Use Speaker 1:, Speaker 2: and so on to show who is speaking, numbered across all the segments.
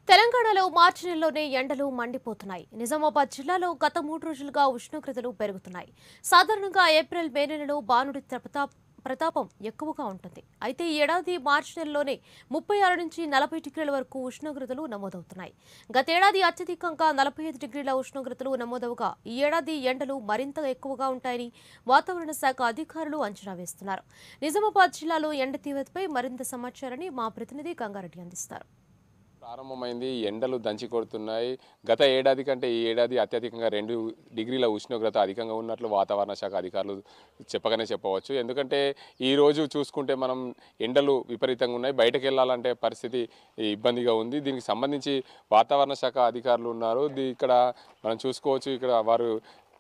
Speaker 1: తెలంగాణలో మార్చి నెలలోనే ఎండలు మండిపోతున్నాయి నిజామాబాద్ జిల్లాలో గత మూడు రోజులుగా ఉష్ణోగ్రతలు పెరుగుతున్నాయి సాధారణంగా ఏప్రిల్ మే నెలలో బానుడి ప్రతాప్ ప్రతాపం ఎక్కువగా ఉంటుంది అయితే ఈ ఏడాది మార్చి నెలలోనే ముప్పై ఆరు నుంచి నలభై డిగ్రీల వరకు ఉష్ణోగ్రతలు నమోదవుతున్నాయి గతేడాది అత్యధికంగా నలభై ఐదు డిగ్రీల ఉష్ణోగ్రతలు నమోదవగా ఈ ఏడాది ఎండలు మరింత ఎక్కువగా ఉంటాయని వాతావరణ శాఖ అధికారులు అంచనా వేస్తున్నారు నిజామాబాద్ జిల్లాలో ఎండ తీవ్రతపై మరింత సమాచారాన్ని మా ప్రతినిధి గంగారెడ్డి అందిస్తారు
Speaker 2: ప్రారంభమైంది ఎండలు దంచి కొడుతున్నాయి గత ఏడాది కంటే ఈ ఏడాది అత్యధికంగా రెండు డిగ్రీల ఉష్ణోగ్రత అధికంగా ఉన్నట్లు వాతావరణ శాఖ అధికారులు చెప్పగానే చెప్పవచ్చు ఎందుకంటే ఈ రోజు చూసుకుంటే మనం ఎండలు విపరీతంగా ఉన్నాయి బయటకు వెళ్ళాలంటే పరిస్థితి ఇబ్బందిగా ఉంది దీనికి సంబంధించి వాతావరణ శాఖ అధికారులు ఉన్నారు దీ- ఇక్కడ మనం చూసుకోవచ్చు ఇక్కడ వారు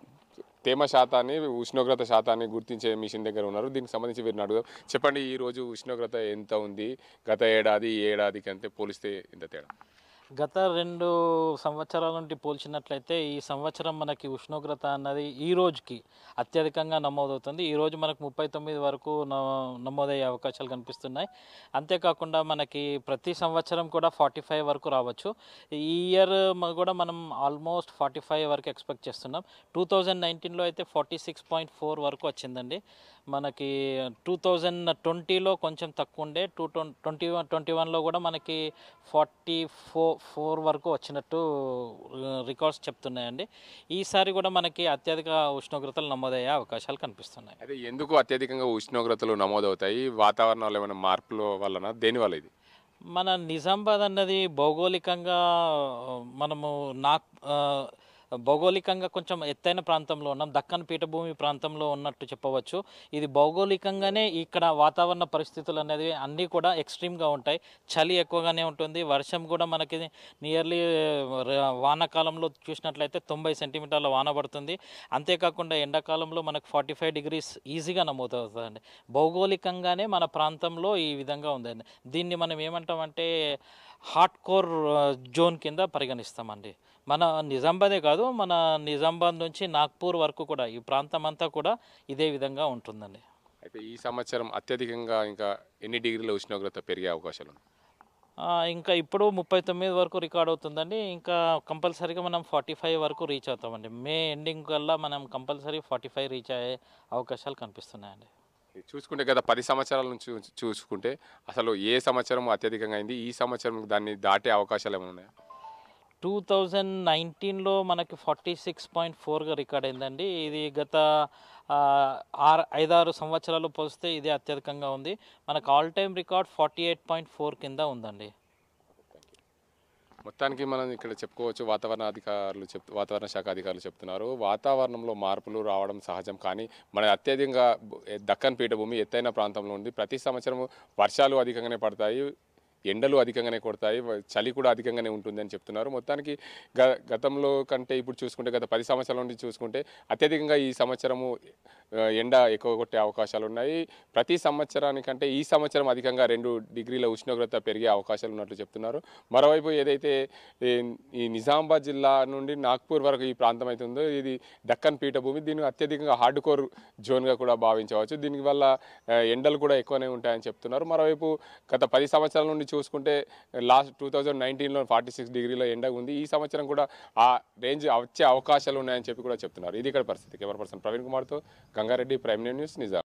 Speaker 2: తేమ శాతాన్ని ఉష్ణోగ్రత శాతాన్ని గుర్తించే మిషన్ దగ్గర ఉన్నారు దీనికి సంబంధించి వీరిని అడుగు చెప్పండి ఈ రోజు ఉష్ణోగ్రత ఎంత ఉంది గత ఏడాది ఈ ఏడాదికి అంతే పోలిస్తే ఎంత తేడా
Speaker 3: గత రెండు సంవత్సరాల నుండి పోల్చినట్లయితే ఈ సంవత్సరం మనకి ఉష్ణోగ్రత అన్నది ఈ రోజుకి అత్యధికంగా నమోదవుతుంది ఈ రోజు మనకు ముప్పై తొమ్మిది వరకు న- నమోదయ్యే అవకాశాలు కనిపిస్తున్నాయి అంతేకాకుండా మనకి ప్రతి సంవత్సరం కూడా ఫార్టీ ఫైవ్ వరకు రావచ్చు ఈ ఇయర్ కూడా మనం ఆల్మోస్ట్ ఫార్టీ ఫైవ్ వరకు ఎక్స్పెక్ట్ చేస్తున్నాం టూ థౌజండ్ నైన్టీన్లో అయితే ఫార్టీ సిక్స్ పాయింట్ ఫోర్ వరకు వచ్చిందండి మనకి టూ థౌజండ్ ట్వంటీలో కొంచెం తక్కువ ఉండే టూ ట్వంటీ వన్ ట్వంటీ వన్లో కూడా మనకి ఫార్టీ ఫోర్ ఫోర్ వరకు వచ్చినట్టు రికార్డ్స్ చెప్తున్నాయండి ఈసారి కూడా మనకి అత్యధిక ఉష్ణోగ్రతలు నమోదయ్యే అవకాశాలు కనిపిస్తున్నాయి
Speaker 2: అయితే ఎందుకు అత్యధికంగా ఉష్ణోగ్రతలు నమోదవుతాయి వాతావరణంలో ఏమైనా మార్పుల వలన దేని వల్ల ఇది
Speaker 3: మన నిజామాబాద్ అన్నది భౌగోళికంగా మనము నాగ్ ఆ, భౌగోళికంగా కొంచెం ఎత్తైన ప్రాంతంలో ఉన్నాం దక్కన్ పీఠభూమి ప్రాంతంలో ఉన్నట్టు చెప్పవచ్చు ఇది భౌగోళికంగానే ఇక్కడ వాతావరణ పరిస్థితులు అనేది అన్నీ కూడా ఎక్స్ట్రీమ్గా ఉంటాయి చలి ఎక్కువగానే ఉంటుంది వర్షం కూడా మనకి నియర్లీ వానాకాలంలో చూసినట్లయితే తొంభై సెంటీమీటర్ల వాన పడుతుంది అంతేకాకుండా ఎండాకాలంలో మనకు ఫార్టీ ఫైవ్ డిగ్రీస్ ఈజీగా నమోదవుతుందండి భౌగోళికంగానే మన ప్రాంతంలో ఈ విధంగా ఉందండి దీన్ని మనం ఏమంటామంటే హాట్ కోర్ జోన్ కింద పరిగణిస్తామండి మన నిజామాబాదే కాదు మన నిజామాబాద్ నుంచి నాగ్పూర్ వరకు కూడా ఈ ప్రాంతం అంతా కూడా ఇదే విధంగా ఉంటుందండి
Speaker 2: అయితే ఈ సంవత్సరం అత్యధికంగా ఇంకా ఎన్ని డిగ్రీల ఉష్ణోగ్రత పెరిగే అవకాశాలు ఉన్నాయి
Speaker 3: ఆ, ఇంకా ఇప్పుడు ముప్పై తొమ్మిది వరకు రికార్డ్ అవుతుందండి ఇంకా కంపల్సరీగా మనం ఫార్టీ ఫైవ్ వరకు రీచ్ అవుతామండి మే ఎండింగ్ కల్లా మనం కంపల్సరీ ఫార్టీ ఫైవ్ రీచ్ అయ్యే అవకాశాలు కనిపిస్తున్నాయండి
Speaker 2: చూసుకుంటే గత పది సంవత్సరాల నుంచి చూ- చూసుకుంటే అసలు ఏ సంవత్సరం అత్యధికంగా అయింది ఈ సంవత్సరం దాన్ని దాటే అవకాశాలు ఏమైనా ఉన్నాయా
Speaker 3: టూ థౌజండ్ నైన్టీన్లో మనకి ఫార్టీ సిక్స్ పాయింట్ ఫోర్గా రికార్డ్ అయిందండి ఇది గత ఆ, ఆరు ఐదారు సంవత్సరాలు పోలిస్తే ఇది అత్యధికంగా ఉంది మనకు all time record forty eight point four కింద ఉందండి
Speaker 2: మొత్తానికి మనం ఇక్కడ చెప్పుకోవచ్చు వాతావరణ అధికారులు చెప్ వాతావరణ శాఖ అధికారులు చెప్తున్నారు వాతావరణంలో మార్పులు రావడం సహజం కానీ మన అత్యధికంగా బు- దక్కన్ పీఠభూమి ఎత్తైన ప్రాంతంలో ఉంది ప్రతి సంవత్సరం వర్షాలు అధికంగానే పడతాయి ఎండలు అధికంగానే కొడతాయి వ- చలి కూడా అధికంగానే ఉంటుంది అని చెప్తున్నారు మొత్తానికి గ గతంలో కంటే ఇప్పుడు చూసుకుంటే గత పది సంవత్సరాల నుండి చూసుకుంటే అత్యధికంగా ఈ సంవత్సరము ఆ, ఎండ ఎక్కువ కొట్టే అవకాశాలు ఉన్నాయి ప్రతి సంవత్సరానికంటే ఈ సంవత్సరం అధికంగా రెండు డిగ్రీల ఉష్ణోగ్రత పెరిగే అవకాశాలు ఉన్నట్లు చెప్తున్నారు మరోవైపు ఏదైతే ఈ ఈ నిజామాబాద్ జిల్లా నుండి నాగ్పూర్ వరకు ఈ ప్రాంతం అయితే ఉందో ఇది దక్కన్ పీఠభూమి దీన్ని అత్యధికంగా హార్డ్ కోర్ జోన్గా కూడా భావించవచ్చు దీనివల్ల ఆ, ఎండలు కూడా ఎక్కువనే ఉంటాయని చెప్తున్నారు మరోవైపు గత పది సంవత్సరాల నుండి చూసుకుంటే లాస్ట్ టూ థౌజండ్ నైన్టీన్లో ఫార్టీ సిక్స్ డిగ్రీల ఎండ ఉంది ఈ సంవత్సరం కూడా ఆ రేంజ్ వచ్చే అవకాశాలు ఉన్నాయని చెప్పి కూడా చెప్తున్నారు ఇది ఇక్కడ పరిస్థితి కెమెరా పర్సన్ ప్రవీణ్ కుమార్తో గంగారెడ్డి ప్రైమ్ న్యూస్ నిజాం